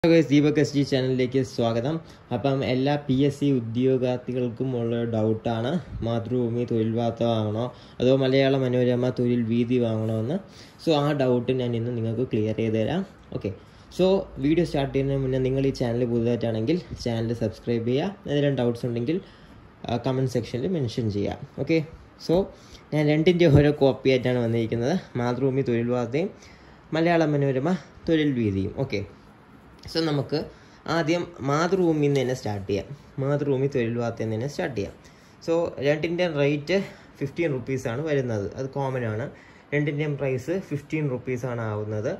Guys Deepak S G ചാനലിലേക്ക് സ്വാഗതം അപ്പം എല്ലാ പി എസ് സി ഉദ്യോഗാർത്ഥികൾക്കും ഉള്ള ഡൗട്ടാണ് മാതൃഭൂമി തൊഴിൽ വാർത്ത വാങ്ങണോ അതോ മലയാള മനോരമ തൊഴിൽ വീതി വാങ്ങണോ എന്ന് സോ ആ ഡൗട്ട് ഞാൻ ഇന്ന് നിങ്ങൾക്ക് ക്ലിയർ ചെയ്ത് തരാം ഓക്കെ സോ വീഡിയോ സ്റ്റാർട്ട് ചെയ്യുന്നതിന് മുന്നേ നിങ്ങൾ ഈ ചാനൽ പുതുതായിട്ടാണെങ്കിൽ ചാനൽ സബ്സ്ക്രൈബ് ചെയ്യുക എന്തെങ്കിലും ഡൗട്ട്സ് ഉണ്ടെങ്കിൽ കമൻറ്റ് സെക്ഷനിൽ മെൻഷൻ ചെയ്യാം ഓക്കെ സോ ഞാൻ രണ്ടിൻ്റെ ഓരോ കോപ്പി ആയിട്ടാണ് വന്നിരിക്കുന്നത് മാതൃഭൂമി തൊഴിൽ വാർത്തയും മലയാള മനോരമ തൊഴിൽ വീതിയും ഓക്കെ സോ നമുക്ക് ആദ്യം മാതൃഭൂമിയിൽ നിന്ന് തന്നെ സ്റ്റാർട്ട് ചെയ്യാം മാതൃഭൂമി തൊഴിൽ വാർത്തയിൽ നിന്ന് തന്നെ സ്റ്റാർട്ട് ചെയ്യാം സോ രണ്ടിൻ്റെയും റേറ്റ് ഫിഫ്റ്റീൻ റുപ്പീസാണ് വരുന്നത് അത് കോമൺ ആണ് രണ്ടിൻ്റെയും പ്രൈസ് ഫിഫ്റ്റീൻ റുപ്പീസാണ് ആവുന്നത്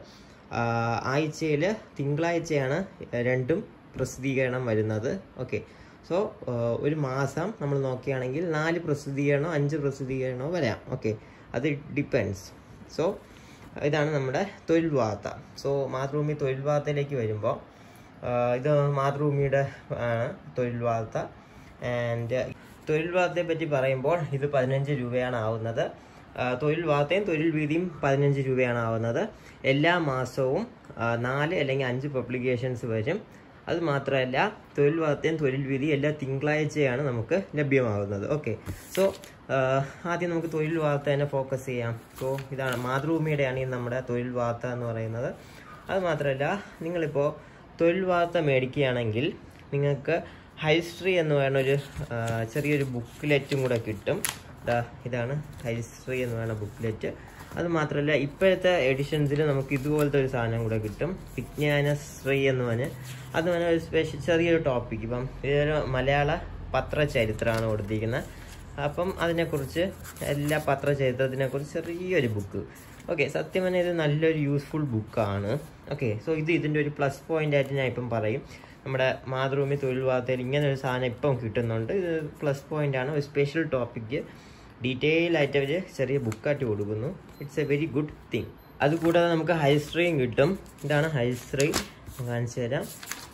ആഴ്ചയിൽ തിങ്കളാഴ്ചയാണ് രണ്ടും പ്രസിദ്ധീകരണം വരുന്നത് ഓക്കെ സോ ഒരു മാസം നമ്മൾ നോക്കുകയാണെങ്കിൽ നാല് പ്രസിദ്ധീകരണമോ അഞ്ച് പ്രസിദ്ധീകരണമോ വരാം ഓക്കെ അത് ഡിപ്പെൻസ് സോ ഇതാണ് നമ്മുടെ തൊഴിൽ വാർത്ത സോ മാതൃഭൂമി തൊഴിൽ വാർത്തയിലേക്ക് വരുമ്പോൾ ഇത് മാതൃഭൂമിയുടെ ആണ് തൊഴിൽ വാർത്ത ആൻഡ് തൊഴിൽ വാർത്തയെ പറ്റി പറയുമ്പോൾ ഇത് പതിനഞ്ച് രൂപയാണ് ആവുന്നത് തൊഴിൽ വാർത്തയും തൊഴിൽ വീതിയും പതിനഞ്ച് രൂപയാണ് ആവുന്നത് എല്ലാ മാസവും നാല് അല്ലെങ്കിൽ അഞ്ച് പബ്ലിക്കേഷൻസ് വരും അത് മാത്രമല്ല തൊഴിൽ വാർത്തയും തൊഴിൽ വീതി എല്ലാ തിങ്കളാഴ്ചയാണ് നമുക്ക് ലഭ്യമാകുന്നത് ഓക്കെ സോ ആദ്യം നമുക്ക് തൊഴിൽ വാർത്ത തന്നെ ഫോക്കസ് ചെയ്യാം സോ ഇതാണ് മാതൃഭൂമിയുടെയാണ് ഈ നമ്മുടെ തൊഴിൽ വാർത്ത എന്ന് പറയുന്നത് അത് മാത്രമല്ല നിങ്ങളിപ്പോൾ തൊഴിൽ വാർത്ത മേടിക്കുകയാണെങ്കിൽ നിങ്ങൾക്ക് ഹൈസ്ട്രി എന്ന് പറയുന്ന ഒരു ചെറിയൊരു ബുക്ക്ലെറ്റും കൂടെ കിട്ടും ഇതാണ് ഹൈസ്ട്രി എന്ന് പറയുന്ന ബുക്ക്ലെറ്റ് അത് മാത്രമല്ല ഇപ്പോഴത്തെ എഡിഷൻസിൽ നമുക്ക് ഇതുപോലത്തെ ഒരു സാധനം കൂടെ കിട്ടും വിജ്ഞാനശ്രീ എന്ന് പറഞ്ഞ് അത് പറഞ്ഞ ഒരു സ്പെഷ്യൽ ചെറിയൊരു ടോപ്പിക് ഇപ്പം ഇതൊരു മലയാള പത്രചരിത്രമാണ് കൊടുത്തിരിക്കുന്നത് അപ്പം അതിനെക്കുറിച്ച് എല്ലാ പത്രചരിത്രത്തിനെ കുറിച്ച് ചെറിയൊരു ബുക്ക് ഓക്കെ സത്യം പറഞ്ഞാൽ ഇത് നല്ലൊരു യൂസ്ഫുൾ ബുക്കാണ് ഓക്കെ സോ ഇത് ഇതിൻ്റെ ഒരു പ്ലസ് പോയിന്റ് ആയിട്ട് ഞാൻ ഇപ്പം പറയും നമ്മുടെ മാതൃഭൂമി തൊഴിൽ വാർത്തയിൽ ഇങ്ങനെ ഒരു സാധനം ഇപ്പം കിട്ടുന്നുണ്ട് ഇത് പ്ലസ് പോയിന്റ് ആണ് ഒരു സ്പെഷ്യൽ ടോപ്പിക്ക് ഡീറ്റെയിൽ ആയിട്ട് അവർ ചെറിയ ബുക്കായിട്ട് കൊടുക്കുന്നു it's a very good thing അതുകൂടാതെ നമുക്ക് ഹൈസ്ട്രീയും കിട്ടും ഇതാണ് ഹൈസ്ട്രീ കാണിച്ചു തരാം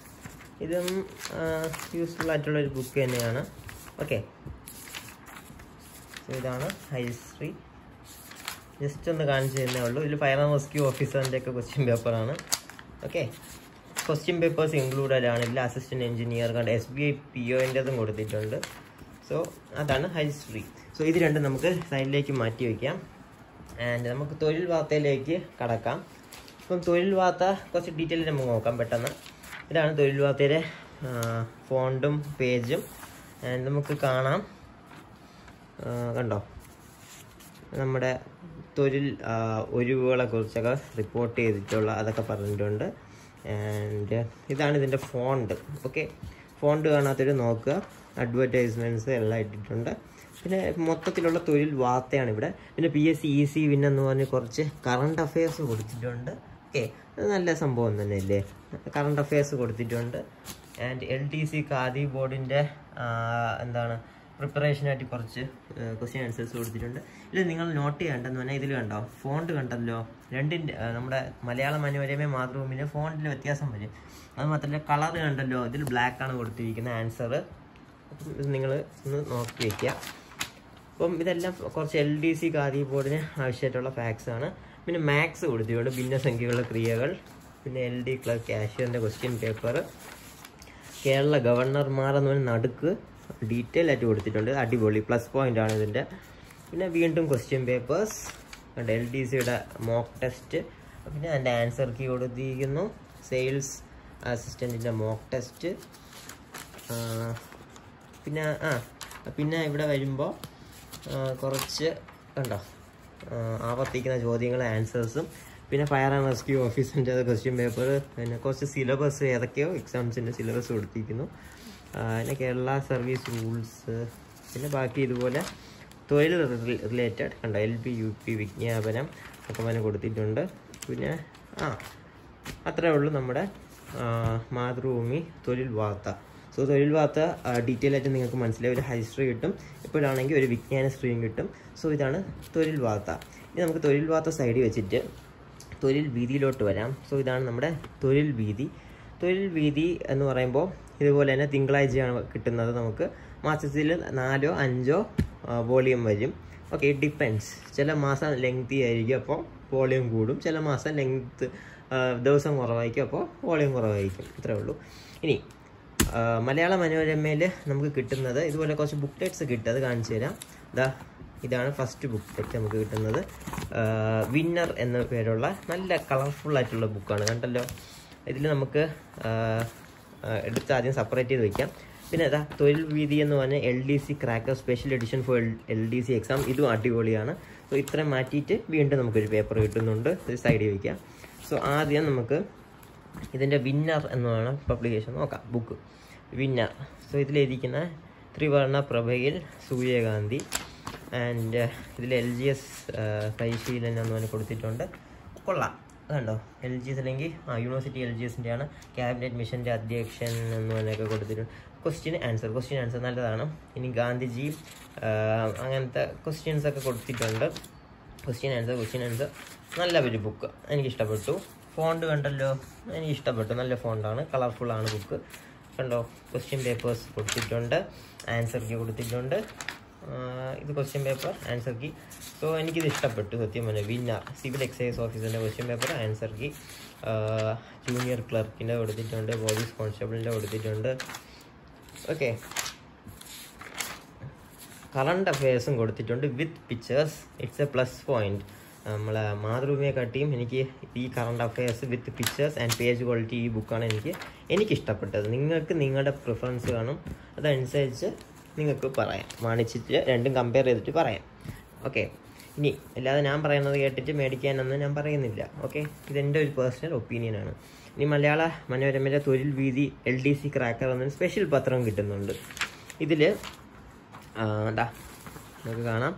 ഇതും യൂസ്ഫുൾ ആയിട്ടുള്ള ഒരു ബുക്ക് തന്നെയാണ് ഓക്കെ ഇതാണ് ഹൈസ്ട്രീ ജസ്റ്റ് ഒന്ന് കാണിച്ചു തന്നേ ഉള്ളൂ ഇതിൽ ഫയർ ആൻഡ് റെസ്ക്യൂ ഓഫീസറിൻ്റെ ഒക്കെ ക്വസ്റ്റ്യൻ പേപ്പറാണ് ഓക്കെ ക്വസ്റ്റ്യൻ പേപ്പേഴ്സ് ഇൻക്ലൂഡഡ് ആണ് ഇതിൽ അസിസ്റ്റന്റ് എഞ്ചിനീയർ കണ്ട് എസ് ബി ഐ പി ഒൻ്റെതും കൊടുത്തിട്ടുണ്ട് സോ അതാണ് ഹൈസ്ട്രി സോ ഇത് രണ്ടും നമുക്ക് സൈഡിലേക്ക് മാറ്റി വയ്ക്കാം ആൻഡ് നമുക്ക് തൊഴിൽ വാർത്തയിലേക്ക് കടക്കാം ഇപ്പം തൊഴിൽ വാർത്ത കുറച്ച് ഡീറ്റെയിൽ നമുക്ക് നോക്കാം പെട്ടെന്ന് ഇതാണ് തൊഴിൽ വാർത്തയുടെ ഫോണ്ടും പേജും ആൻഡ് നമുക്ക് കാണാം കണ്ടോ നമ്മുടെ തൊഴിൽ ഒഴിവുകളെ കുറിച്ചൊക്കെ റിപ്പോർട്ട് ചെയ്തിട്ടുള്ള അതൊക്കെ പറഞ്ഞിട്ടുണ്ട് ആൻഡ് ഇതാണ് ഇതിൻ്റെ ഫോണ്ട് ഓക്കെ ഫോണ്ട് കാണാത്തൊരു നോക്കുക അഡ്വർടൈസ്മെൻറ്റ്സ് എല്ലാം ഇട്ടിട്ടുണ്ട് പിന്നെ മൊത്തത്തിലുള്ള തൊഴിൽ വാർത്തയാണ് ഇവിടെ പിന്നെ P S C E C win എന്ന് പറഞ്ഞ് കുറച്ച് കറണ്ട് അഫെയർസ് കൊടുത്തിട്ടുണ്ട് ഓക്കെ അത് നല്ല സംഭവം തന്നെയല്ലേ കറണ്ട് അഫെയർസ് കൊടുത്തിട്ടുണ്ട് and L T C Khadi ബോർഡിൻ്റെ എന്താണ് പ്രിപ്പറേഷനായിട്ട് കുറച്ച് ക്വസ്റ്റ്യൻ ആൻസേഴ്സ് കൊടുത്തിട്ടുണ്ട് ഇത് നിങ്ങൾ നോട്ട് ചെയ്യേണ്ടതെന്ന് പറഞ്ഞാൽ ഇതിൽ കണ്ടോ ഫോണ്ട് കണ്ടല്ലോ രണ്ടിൻ്റെ നമ്മുടെ മലയാള മനോരമ മാതൃഭൂമിയിലെ ഫോണ്ടിൽ വ്യത്യാസം വരും അത് മാത്രമല്ല കളർ കണ്ടല്ലോ ഇതിൽ ബ്ലാക്ക് ആണ് കൊടുത്തിരിക്കുന്ന ആൻസർ ഇത് നിങ്ങൾ ഒന്ന് നോക്കി വയ്ക്കുക അപ്പം ഇതെല്ലാം കുറച്ച് എൽ ഡി സി ഖാദി ബോർഡിന് ആവശ്യമായിട്ടുള്ള ഫാക്സ് ആണ് പിന്നെ മാത്സ് കൊടുത്തിട്ടുണ്ട് ഭിന്നസംഖ്യകളുടെ ക്രിയകൾ പിന്നെ എൽ ഡി ക്ലർക്ക് കാഷ്യറിൻ്റെ ക്വസ്റ്റ്യൻ പേപ്പർ കേരള ഗവർണർമാർ എന്ന് പറഞ്ഞ നടുക്ക് ഡീറ്റെയിൽ ആയിട്ട് കൊടുത്തിട്ടുണ്ട് അടിപൊളി പ്ലസ് പോയിന്റ് ആണ് ഇതിൻ്റെ പിന്നെ വീണ്ടും ക്വസ്റ്റ്യൻ പേപ്പേഴ്സ് എൽ ഡി സിയുടെ മോക്ക് ടെസ്റ്റ് പിന്നെ അതിൻ്റെ ആൻസർ കീ കൊടുത്തിരിക്കുന്നു സെയിൽസ് അസിസ്റ്റൻറ്റിൻ്റെ മോക്ക് ടെസ്റ്റ് പിന്നെ ആ പിന്നെ ഇവിടെ വരുമ്പോൾ കുറച്ച് കണ്ടോ ആവർത്തിക്കുന്ന ചോദ്യങ്ങളും ആൻസേഴ്സും പിന്നെ ഫയർ ആൻഡ് റെസ്ക്യൂ ഓഫീസിൻ്റെ ക്വസ്റ്റ്യൻ പേപ്പർ പിന്നെ കുറച്ച് സിലബസ് ഏതൊക്കെയോ എക്സാംസിൻ്റെ സിലബസ് കൊടുത്തിരിക്കുന്നു പിന്നെ കേരള സർവീസ് റൂൾസ് പിന്നെ ബാക്കി ഇതുപോലെ തൊഴിൽ റിലേറ്റഡ് കണ്ടോ എൽ പി യു പി വിജ്ഞാപനം ഒക്കെ തന്നെ കൊടുത്തിട്ടുണ്ട് പിന്നെ ആ അത്രേ ഉള്ളൂ നമ്മുടെ മാതൃഭൂമി തൊഴിൽ വാർത്ത സോ തൊഴിൽ വാർത്ത ഡീറ്റെയിൽ ആയിട്ട് നിങ്ങൾക്ക് മനസ്സിലായി ഒരു ഹൈസ്ട്രി കിട്ടും ഇപ്പോഴാണെങ്കിൽ ഒരു വിജ്ഞാന സ്ട്രീം കിട്ടും സോ ഇതാണ് തൊഴിൽ വാർത്ത ഇനി നമുക്ക് തൊഴിൽ വാർത്ത സൈഡിൽ വെച്ചിട്ട് തൊഴിൽ വീതിയിലോട്ട് വരാം സോ ഇതാണ് നമ്മുടെ തൊഴിൽ വീതി തൊഴിൽ വീതി എന്ന് പറയുമ്പോൾ ഇതുപോലെ തന്നെ തിങ്കളാഴ്ചയാണ് കിട്ടുന്നത് നമുക്ക് മാസത്തിൽ നാലോ അഞ്ചോ വോളിയം വരും ഓക്കെ ഇറ്റ് ഡിപ്പെൻസ് ചില മാസം ലെങ്തി ആയിരിക്കും അപ്പോൾ വോളിയം കൂടും ചില മാസം ലെങ്ത് ദിവസം കുറവായിരിക്കും അപ്പോൾ വോളിയം കുറവായിരിക്കും ഇത്രേ ഉള്ളൂ ഇനി ആ, മലയാള മനോരമയിൽ നമുക്ക് കിട്ടുന്നത് ഇതുപോലെ കുറച്ച് ബുക്ക്ലെറ്റ്സ് കിട്ടും അത് കാണിച്ചു തരാം ഇതാ ഇതാണ് ഫസ്റ്റ് ബുക്ക്ലെറ്റ് നമുക്ക് കിട്ടുന്നത് വിന്നർ എന്ന പേരുള്ള നല്ല കളർഫുൾ ആയിട്ടുള്ള ബുക്കാണ് കണ്ടല്ലോ ഇതിൽ നമുക്ക് ആ, ആ, എടുത്ത് ആദ്യം സെപ്പറേറ്റ് ചെയ്ത് വെക്കാം പിന്നെ അതാ തൊഴിൽ വീതി എന്ന് പറഞ്ഞ L D C cracker special edition for L D C exam ഇതും അടിപൊളിയാണ് സോ ഇത്രയും മാറ്റിയിട്ട് വീണ്ടും നമുക്കൊരു പേപ്പർ കിട്ടുന്നുണ്ട് ഇത് സൈഡിൽ വയ്ക്കാം സോ ആദ്യം നമുക്ക് ഇതിൻ്റെ വിന്നർ എന്നാണ് പബ്ലിക്കേഷൻ നോക്കാം ബുക്ക് വിന്നർ സോ ഇതിലെഴുതിക്കുന്ന ത്രിവർണ പ്രഭയിൽ സൂര്യകാന്തി ആൻഡ് ഇതിൽ എൽ ജി എസ് പരിശീലനം എന്ന് പറഞ്ഞ് കൊടുത്തിട്ടുണ്ട് കൊള്ളാം അതുണ്ടോ എൽ ജി എസ് അല്ലെങ്കിൽ ആ യൂണിവേഴ്സിറ്റി എൽ ജി എസിൻ്റെ ആണ് ക്യാബിനറ്റ് മിഷൻ്റെ അധ്യക്ഷൻ എന്ന് പറഞ്ഞൊക്കെ കൊടുത്തിട്ടുണ്ട് ക്വസ്റ്റ്യൻ ആൻസർ ക്വസ്റ്റ്യൻ ആൻസർ നല്ലതാണ് ഇനി ഗാന്ധിജി ആ, അങ്ങനത്തെ ക്വസ്റ്റ്യൻസ് ഒക്കെ കൊടുത്തിട്ടുണ്ട് ക്വസ്റ്റ്യൻ ആൻസർ ക്വസ്റ്റ്യൻ ആൻസർ നല്ല ഒരു ബുക്ക് എനിക്ക് ഇഷ്ടപ്പെട്ടു ഫോണ്ട് കണ്ടല്ലോ എനിക്ക് ഇഷ്ടപ്പെട്ടു നല്ല ഫോണ്ടാണ് കളർഫുൾ ആണ് ബുക്ക് കണ്ടോ ക്വസ്റ്റ്യൻ പേപ്പേഴ്സ് കൊടുത്തിട്ടുണ്ട് ആൻസർ കീ കൊടുത്തിട്ടുണ്ട് ആഹ് ഇത് question paper answer key so എനിക്കിത് ഇഷ്ടപ്പെട്ടു സത്യം പറഞ്ഞാൽ വിന്നർ സിവിൽ എക്സൈസ് ഓഫീസറിൻ്റെ question paper answer key junior ക്ലർക്കിൻ്റെ കൊടുത്തിട്ടുണ്ട് പോലീസ് കോൺസ്റ്റബിളിൻ്റെ കൊടുത്തിട്ടുണ്ട് ഓക്കെ കറണ്ട് അഫയേഴ്സും കൊടുത്തിട്ടുണ്ട് with pictures it's a plus point നമ്മളെ മാതൃഭൂമിയെ കാട്ടിയും എനിക്ക് ഈ current affairs with pictures and page quality ഈ ബുക്കാണ് എനിക്ക് എനിക്ക് ഇഷ്ടപ്പെട്ടത് നിങ്ങൾക്ക് നിങ്ങളുടെ പ്രിഫറൻസ് കാണും അതനുസരിച്ച് നിങ്ങൾക്ക് പറയാം വാണിച്ചിട്ട് രണ്ടും കമ്പയർ ചെയ്തിട്ട് പറയാം ഓക്കെ ഇനി അല്ലാതെ ഞാൻ പറയുന്നത് കേട്ടിട്ട് മേടിക്കാനൊന്നും ഞാൻ പറയുന്നില്ല ഓക്കെ ഇതെൻ്റെ ഒരു പേഴ്സണൽ ഒപ്പീനിയനാണ് ഇനി മലയാള മനോരമയിലെ Thozhil Veethi L D C cracker എന്നൊരു സ്പെഷ്യൽ പത്രം കിട്ടുന്നുണ്ട് ഇതിൽ എന്താ നമുക്ക് കാണാം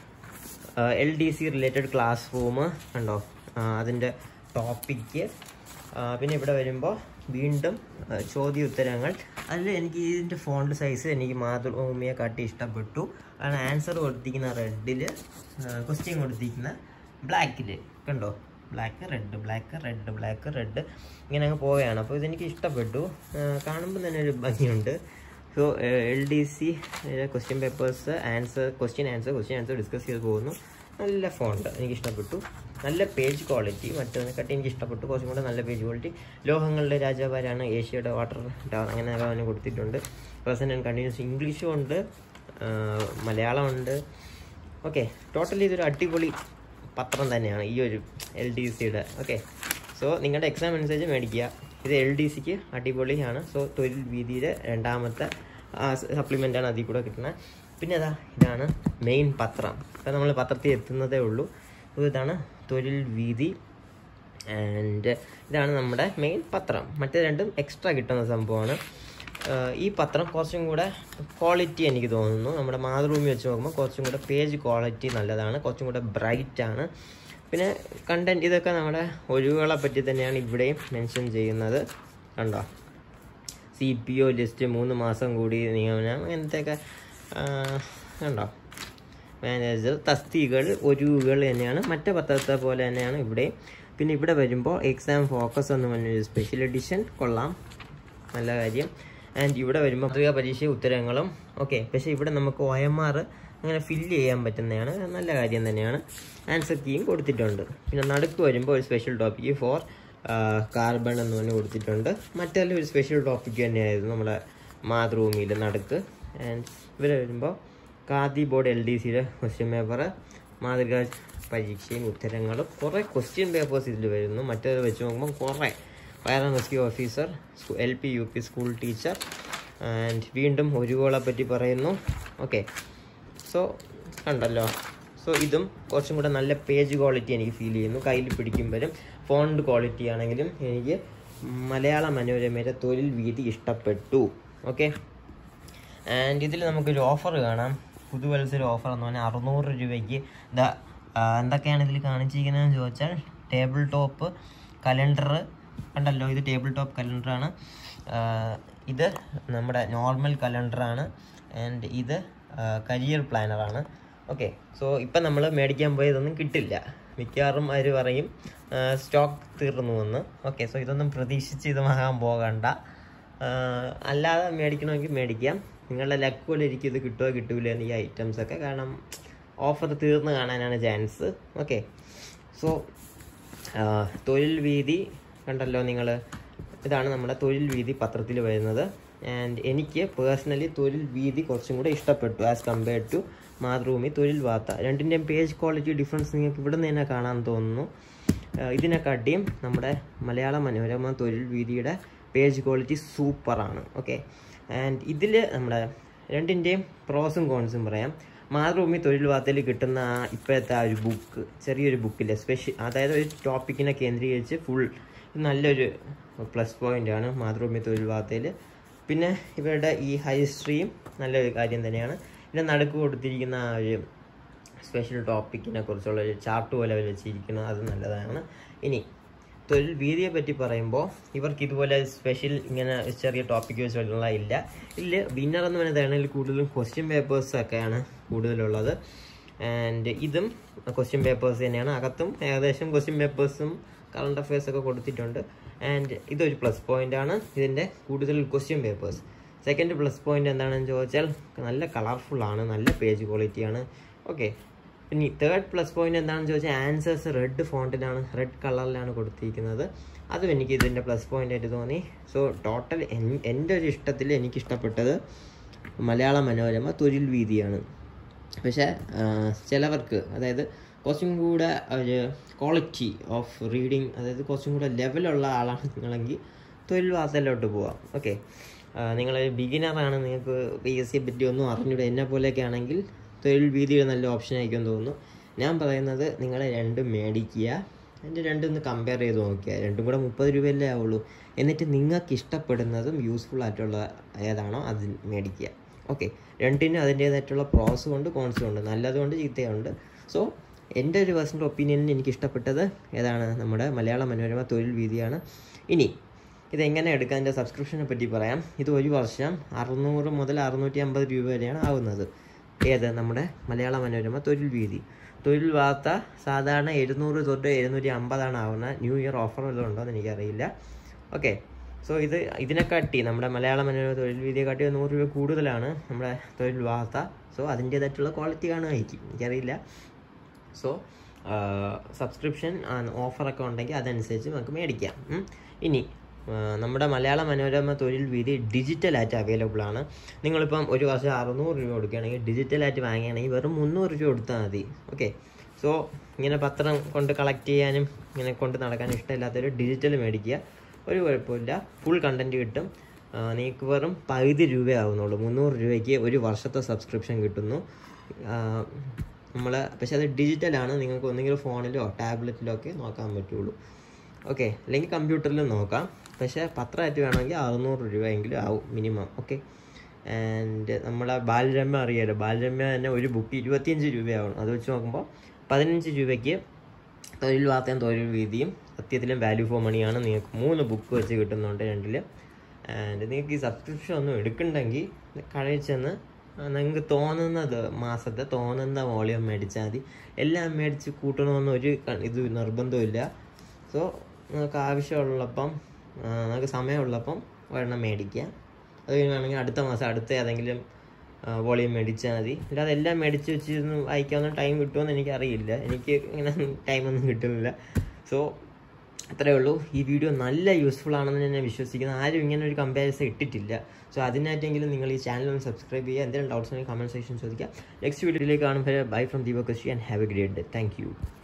L D C related classroom കണ്ടോ അതിൻ്റെ ടോപ്പിക്ക് പിന്നെ ഇവിടെ വരുമ്പോൾ വീണ്ടും ആ, ചോദ്യ ഉത്തരങ്ങൾ അതിൽ എനിക്ക് ഇതിൻ്റെ ഫോണ്ട് സൈസ് എനിക്ക് മാതൃഭൂമിയെ കാട്ടി ഇഷ്ടപ്പെട്ടു കാരണം ആൻസർ കൊടുത്തിരിക്കുന്ന റെഡിൽ ക്വസ്റ്റ്യൻ കൊടുത്തിരിക്കുന്ന ബ്ലാക്കിൽ കണ്ടോ black red black red black red ഇങ്ങനെ അങ്ങ് പോവുകയാണ് അപ്പോൾ ഇതെനിക്ക് ഇഷ്ടപ്പെട്ടു കാണുമ്പോൾ തന്നെ ഒരു ഭംഗിയുണ്ട് so L D C question papers answer question answer question answer discuss ചെയ്ത് പോകുന്നു നല്ല ഫോണ്ട് എനിക്ക് ഇഷ്ടപ്പെട്ടു നല്ല പേജ് ക്വാളിറ്റി മറ്റൊന്നിനെക്കാട്ടി എനിക്ക് ഇഷ്ടപ്പെട്ടു കുറച്ചും കൂടെ നല്ല പേജ് ക്വാളിറ്റി ലോഹങ്ങളുടെ രാജാവാരാണ് ഏഷ്യയുടെ വാട്ടർ ടവർ അങ്ങനെ അവന് കൊടുത്തിട്ടുണ്ട് പ്രസൻറ്റ് ആൻഡ് കണ്ടിന്യൂസ് ഇംഗ്ലീഷും ഉണ്ട് ആ, മലയാളമുണ്ട് ഓക്കെ ടോട്ടലി ഇതൊരു അടിപൊളി പത്രം തന്നെയാണ് ഈ ഒരു എൽ ഡി സിയുടെ ഓക്കെ സോ നിങ്ങളുടെ എക്സാം അനുസരിച്ച് മേടിക്കുക ഇത് എൽ ഡി സിക്ക് അടിപൊളിയാണ് സോ തൊഴിൽ വീതിയുടെ രണ്ടാമത്തെ സപ്ലിമെൻ്റാണ് അതിൽ കൂടെ കിട്ടുന്നത് പിന്നെ അതാ ഇതാണ് മെയിൻ പത്രം ഇപ്പം നമ്മൾ പത്രത്തിൽ എത്തുന്നതേ ഉള്ളൂ അപ്പോൾ ഇതാണ് തൊഴിൽ വീതി ആൻഡ് ഇതാണ് നമ്മുടെ മെയിൻ പത്രം മറ്റേ രണ്ടും എക്സ്ട്രാ കിട്ടുന്ന സംഭവമാണ് ആഹ് ഈ പത്രം കുറച്ചും കൂടെ ക്വാളിറ്റി എനിക്ക് തോന്നുന്നു നമ്മുടെ മാതൃഭൂമി വെച്ച് നോക്കുമ്പോൾ കുറച്ചും കൂടെ പേജ് ക്വാളിറ്റി നല്ലതാണ് കുറച്ചും കൂടെ ബ്രൈറ്റ് ആണ് പിന്നെ കണ്ടന്റ് ഇതൊക്കെ നമ്മുടെ ഒഴിവുകളെ പറ്റി തന്നെയാണ് ഇവിടെയും മെൻഷൻ ചെയ്യുന്നത് കണ്ടോ സി പി ഒ ലിസ്റ്റ് മൂന്ന് മാസം കൂടി നിയമനം അങ്ങനത്തെയൊക്കെ ആഹ് കണ്ടോ മാനേജർ തസ്തികൾ ഒഴിവുകൾ തന്നെയാണ് മറ്റേ പത്രത്തെ പോലെ തന്നെയാണ് ഇവിടെ പിന്നെ ഇവിടെ വരുമ്പോൾ എക്സാം ഫോക്കസ് എന്ന് പറഞ്ഞൊരു സ്പെഷ്യൽ എഡിഷൻ കൊള്ളാം നല്ല കാര്യം ആൻഡ് ഇവിടെ വരുമ്പോൾ പത്രിക പരീക്ഷ ഉത്തരങ്ങളും ഓക്കെ പക്ഷേ ഇവിടെ നമുക്ക് ഒ എം ആർ അങ്ങനെ ഫില്ല് ചെയ്യാൻ പറ്റുന്നതാണ് നല്ല കാര്യം തന്നെയാണ് ആൻസർ കീയും കൊടുത്തിട്ടുണ്ട് പിന്നെ നടുക്ക് വരുമ്പോൾ ഒരു സ്പെഷ്യൽ ടോപ്പിക്ക് ഫോർ കാർബൺ എന്ന് പറഞ്ഞ് കൊടുത്തിട്ടുണ്ട് മറ്റെല്ലാം ഒരു സ്പെഷ്യൽ ടോപ്പിക്ക് തന്നെയായിരുന്നു നമ്മുടെ മാതൃഭൂമിയിൽ നടുക്ക് ആൻഡ് ഇവിടെ വരുമ്പോൾ ഖാദി ബോർഡ് എൽ ഡി സിയുടെ ക്വസ്റ്റ്യൻ പേപ്പർ മാതൃകാ പരീക്ഷയും ഉത്തരങ്ങളും കുറേ ക്വസ്റ്റ്യൻ പേപ്പേഴ്സ് ഇതിൽ വരുന്നു മറ്റേത് വെച്ച് നോക്കുമ്പോൾ കുറേ fire and rescue officer L P U P school teacher and വീണ്ടും ഒരുകോളെ പറ്റി പറയുന്നു ഓക്കെ സോ കണ്ടല്ലോ സോ ഇതും കുറച്ചും കൂടെ നല്ല പേജ് ക്വാളിറ്റി എനിക്ക് ഫീൽ ചെയ്യുന്നു കയ്യിൽ പിടിക്കുമ്പോഴും ഫോണ്ട് ക്വാളിറ്റി ആണെങ്കിലും എനിക്ക് മലയാള മനോരമയുടെ തൊഴിൽ വീതി ഇഷ്ടപ്പെട്ടു ഓക്കെ ആൻഡ് ഇതിൽ നമുക്കൊരു ഓഫർ കാണാം പുതുവത്സര ഓഫർ എന്ന് പറഞ്ഞാൽ അറുന്നൂറ് രൂപയ്ക്ക് ഇതാ ആ, എന്തൊക്കെയാണ് ഇതിൽ കാണിച്ചിരിക്കുന്നതെന്ന് ചോദിച്ചാൽ ടേബിൾ ടോപ്പ് കലണ്ടർ കണ്ടല്ലോ ഇത് ടേബിൾ ടോപ്പ് കലണ്ടറാണ് ഇത് നമ്മുടെ നോർമൽ കലണ്ടറാണ് ആൻഡ് ഇത് കരിയർ പ്ലാനറാണ് ഓക്കെ സോ ഇപ്പം നമ്മൾ മേടിക്കാൻ പോയതൊന്നും കിട്ടില്ല മിക്കവാറും അവർ പറയും സ്റ്റോക്ക് തീർന്നു എന്ന് ഓക്കെ സോ ഇതൊന്നും പ്രതീക്ഷിച്ച് ഇത് വാങ്ങാൻ പോകണ്ട ആഹ് അല്ലാതെ മേടിക്കണമെങ്കിൽ മേടിക്കാം നിങ്ങളുടെ ലക്ക് പോലെ ഇരിക്കും ഇത് കിട്ടുമോ കിട്ടൂല എന്ന് ഈ ഐറ്റംസ് ഒക്കെ കാരണം ഓഫർ തീർന്ന് കാണാനാണ് ചാൻസ് ഓക്കെ സോ തൊഴിൽ വീതി കണ്ടല്ലോ നിങ്ങൾ ഇതാണ് നമ്മുടെ തൊഴിൽ വീതി പത്രത്തിൽ വരുന്നത് ആൻഡ് എനിക്ക് പേഴ്സണലി തൊഴിൽ വീതി കുറച്ചും കൂടെ ഇഷ്ടപ്പെട്ടു ആസ് കമ്പയർഡ് ടു മാതൃഭൂമി തൊഴിൽ വാർത്ത രണ്ടിൻ്റെയും പേജ് ക്വാളിറ്റി ഡിഫറൻസ് നിങ്ങൾക്ക് ഇവിടെ നിന്ന് തന്നെ കാണാൻ തോന്നുന്നു ആഹ് ഇതിനെക്കാട്ടിയും നമ്മുടെ മലയാള മനോരമ തൊഴിൽ വീതിയുടെ പേജ് ക്വാളിറ്റി സൂപ്പറാണ് ഓക്കെ ആൻഡ് ഇതിൽ നമ്മുടെ രണ്ടിൻ്റെയും പ്രോസും കോൺസും പറയാം മാതൃഭൂമി തൊഴിൽ വാർത്തയിൽ കിട്ടുന്ന ആ ഇപ്പോഴത്തെ ആ ഒരു ബുക്ക് ചെറിയൊരു ബുക്കില്ലേ സ്പെഷ്യൽ അതായത് ഒരു ടോപ്പിക്കിനെ കേന്ദ്രീകരിച്ച് ഫുൾ നല്ലൊരു പ്ലസ് പോയിന്റ് ആണ് മാതൃഭൂമി തൊഴിൽ വാർത്തയിൽ പിന്നെ ഇവരുടെ ഈ ഹൈസ്ട്രിയും നല്ലൊരു കാര്യം തന്നെയാണ് പിന്നെ നടുക്ക് കൊടുത്തിരിക്കുന്ന ആ ഒരു സ്പെഷ്യൽ ടോപ്പിക്കിനെ കുറിച്ചുള്ള ഒരു ചാർട്ട് പോലെ വെച്ചിരിക്കുന്നത് അത് നല്ലതാണ് ഇനി തൊഴിൽ വീതിയെ പറ്റി പറയുമ്പോൾ ഇവർക്ക് ഇതുപോലെ സ്പെഷ്യൽ ഇങ്ങനെ ചെറിയ ടോപ്പിക് വെച്ചുള്ള ഇല്ല ഇല്ല വിന്നർ എന്ന് പറയുന്നതാണെങ്കിൽ കൂടുതലും ക്വസ്റ്റ്യൻ പേപ്പേഴ്സ് ഒക്കെയാണ് കൂടുതലുള്ളത് ആൻഡ് ഇതും ക്വസ്റ്റ്യൻ പേപ്പേഴ്സ് തന്നെയാണ് അകത്തും ഏകദേശം ക്വസ്റ്റ്യൻ പേപ്പേഴ്സും കറണ്ട് അഫയേഴ്സ് ഒക്കെ കൊടുത്തിട്ടുണ്ട് ആൻഡ് ഇതൊരു പ്ലസ് പോയിന്റ് ആണ് ഇതിൻ്റെ കൂടുതൽ question papers second plus point എന്താണെന്ന് ചോദിച്ചാൽ നല്ല കളർഫുൾ ആണ് നല്ല പേജ് ക്വാളിറ്റിയാണ് ഓക്കെ ഇനി തേർഡ് പ്ലസ് പോയിന്റ് എന്താണെന്ന് ചോദിച്ചാൽ ആൻസേഴ്സ് റെഡ് ഫോണ്ടിലാണ് റെഡ് കളറിലാണ് കൊടുത്തിരിക്കുന്നത് അതും എനിക്ക് ഇതിൻ്റെ പ്ലസ് പോയിന്റ് ആയിട്ട് തോന്നി സോ ടോട്ടൽ എൻ്റെ ഒരു ഇഷ്ടത്തിൽ എനിക്ക് ഇഷ്ടപ്പെട്ടത് മലയാള മനോരമ തൊഴിൽ വീതിയാണ് പക്ഷേ ചിലവർക്ക് അതായത് കുറച്ചും കൂടെ ഒരു ക്വാളിറ്റി ഓഫ് റീഡിങ് അതായത് കുറച്ചും കൂടെ ലെവലുള്ള ആളാണ് നിങ്ങളെങ്കിൽ തൊഴിൽ വാർത്തയിലോട്ട് പോവാം ഓക്കെ നിങ്ങൾ ബിഗിനറാണ് നിങ്ങൾക്ക് പി എസ് സിയെ പറ്റി ഒന്നും അറിഞ്ഞൂടെ എന്നെ പോലെയൊക്കെ ആണെങ്കിൽ തൊഴിൽ വീതിയുടെ നല്ല ഓപ്ഷൻ ആയിരിക്കും തോന്നുന്നു ഞാൻ പറയുന്നത് നിങ്ങൾ രണ്ടും മേടിക്കുക എൻ്റെ രണ്ടും ഒന്ന് കമ്പയർ ചെയ്ത് നോക്കുക രണ്ടും കൂടെ മുപ്പത് രൂപയല്ലേ ആവുള്ളൂ എന്നിട്ട് നിങ്ങൾക്ക് ഇഷ്ടപ്പെടുന്നതും യൂസ്ഫുൾ ആയിട്ടുള്ള ഏതാണോ അത് മേടിക്കുക ഓക്കെ രണ്ടിനും അതിൻ്റേതായിട്ടുള്ള പ്രോസും ഉണ്ട് കോൺസും ഉണ്ട് നല്ലതുകൊണ്ട് ചീത്തയുണ്ട് സോ എൻ്റെ ഒരു പേഴ്സണൽ ഒപ്പീനിയനിൽ എനിക്ക് ഇഷ്ടപ്പെട്ടത് ഏതാണ് നമ്മുടെ മലയാള മനോരമ തൊഴിൽ വീതിയാണ് ഇനി ഇതെങ്ങനെ എടുക്കാൻ സബ്സ്ക്രിപ്ഷനെ പറ്റി പറയാം ഇത് ഒരു വർഷം അറുന്നൂറ് മുതൽ അറുന്നൂറ്റി അമ്പത് രൂപ വരെയാണ് ആവുന്നത് ഏത് നമ്മുടെ മലയാള മനോരമ തൊഴിൽ വീതി തൊഴിൽ വാർത്ത സാധാരണ എഴുന്നൂറ് തൊട്ട് എഴുന്നൂറ്റി അമ്പതാണ് ആവുന്നത് ന്യൂ ഇയർ ഓഫർ വല്ലതും ഉണ്ടോ എന്ന് എനിക്കറിയില്ല ഓക്കെ സോ ഇത് ഇതിനെക്കാട്ടി നമ്മുടെ മലയാള മനോരമ തൊഴിൽ വീതിയെ കാട്ടി നൂറ് രൂപ കൂടുതലാണ് നമ്മുടെ തൊഴിൽ വാർത്ത സോ അതിൻ്റേതായിട്ടുള്ള ക്വാളിറ്റി കാണുമായിരിക്കും എനിക്കറിയില്ല സോ സബ്സ്ക്രിപ്ഷൻ ഓഫറൊക്കെ ഉണ്ടെങ്കിൽ അതനുസരിച്ച് നമുക്ക് മേടിക്കാം ഉം. ഇനി ആ, നമ്മുടെ മലയാള മനോരമ തൊഴിൽ വീതി ഡിജിറ്റലായിട്ട് അവൈലബിൾ ആണ് നിങ്ങളിപ്പം ഒരു വർഷം അറുന്നൂറ് രൂപ കൊടുക്കുകയാണെങ്കിൽ ഡിജിറ്റലായിട്ട് വാങ്ങുകയാണെങ്കിൽ വെറും മുന്നൂറ് രൂപ കൊടുത്താൽ മതി ഓക്കെ സോ ഇങ്ങനെ പത്രം കൊണ്ട് കളക്ട് ചെയ്യാനും ഇങ്ങനെ കൊണ്ട് നടക്കാനും ഇഷ്ടമില്ലാത്തൊരു ഡിജിറ്റൽ മേടിക്കുക ഒരു കുഴപ്പമില്ല ഫുൾ കണ്ടൻറ്റ് കിട്ടും ആ, നിങ്ങൾക്ക് വെറും പകുതി രൂപയാവുന്നുള്ളൂ മുന്നൂറ് രൂപയ്ക്ക് ഒരു വർഷത്തെ സബ്സ്ക്രിപ്ഷൻ കിട്ടുന്നു നമ്മൾ പക്ഷേ അത് ഡിജിറ്റലാണ് നിങ്ങൾക്ക് ഒന്നെങ്കിലും ഫോണിലോ ടാബ്ലറ്റിലോ ഒക്കെ നോക്കാൻ പറ്റുള്ളൂ ഓക്കെ അല്ലെങ്കിൽ കമ്പ്യൂട്ടറിലും നോക്കാം പക്ഷേ പത്രമായിട്ട് വേണമെങ്കിൽ അറുന്നൂറ് രൂപയെങ്കിലും ആവും മിനിമം ഓക്കെ ആൻഡ് നമ്മളെ ബാലരമ്യ അറിയാലോ ബാലരമ്യ തന്നെ ഒരു ബുക്ക് ഇരുപത്തിയഞ്ച് രൂപയാവും അത് വെച്ച് നോക്കുമ്പോൾ പതിനഞ്ച് രൂപയ്ക്ക് തൊഴിൽ വാർത്തയും തൊഴിൽ വീതിയും സത്യത്തിലും വാല്യൂ ഫോർ മണിയാണ് നിങ്ങൾക്ക് മൂന്ന് ബുക്ക് വെച്ച് കിട്ടുന്നുണ്ട് രണ്ടിൽ ആൻഡ് നിങ്ങൾക്ക് ഈ സബ്സ്ക്രിപ്ഷൻ ഒന്നും എടുക്കണ്ടെങ്കിൽ കടയിൽ ചെന്ന് നിങ്ങൾക്ക് തോന്നുന്നത് മാസത്തെ തോന്നുന്ന വോളിയം മേടിച്ചാൽ മതി എല്ലാം മേടിച്ച് കൂട്ടണമെന്ന് ഒരു ക- ഇത് നിർബന്ധമില്ല സോ നിങ്ങൾക്ക് ആവശ്യമുള്ളപ്പം ആ, നിങ്ങൾക്ക് സമയമുള്ളപ്പം ഒരെണ്ണം മേടിക്കുക അത് കഴിഞ്ഞ് വേണമെങ്കിൽ അടുത്ത മാസം അടുത്ത ഏതെങ്കിലും വോളിയം മേടിച്ചാൽ മതി അല്ലാതെ എല്ലാം മേടിച്ച് വെച്ചിരുന്ന് വായിക്കാവുന്ന ടൈം കിട്ടുമെന്ന് എനിക്കറിയില്ല എനിക്ക് ഇങ്ങനെ ടൈമൊന്നും കിട്ടുന്നില്ല സോ അത്രേ ഉള്ളൂ ഈ വീഡിയോ നല്ല യൂസ്ഫുൾ ആണെന്ന് ഞാൻ വിശ്വസിക്കുന്നു ആരും ഇങ്ങനെ ഒരു കമ്പാരിസൺ ഇട്ടിട്ടില്ല സോ അതിനായിട്ടെങ്കിലും നിങ്ങൾ ഈ ചാനൽ ഒന്ന് സബ്സ്ക്രൈബ് ചെയ്യുക എന്തെങ്കിലും ഡൗട്ട്സ് ഉണ്ടെങ്കിൽ കമൻറ്റ് സെക്ഷൻ ചോദിക്കുക നെക്സ്റ്റ് വീഡിയോയിലേക്ക് കാണുമ്പോൾ bye from Deepak and have a great day thank U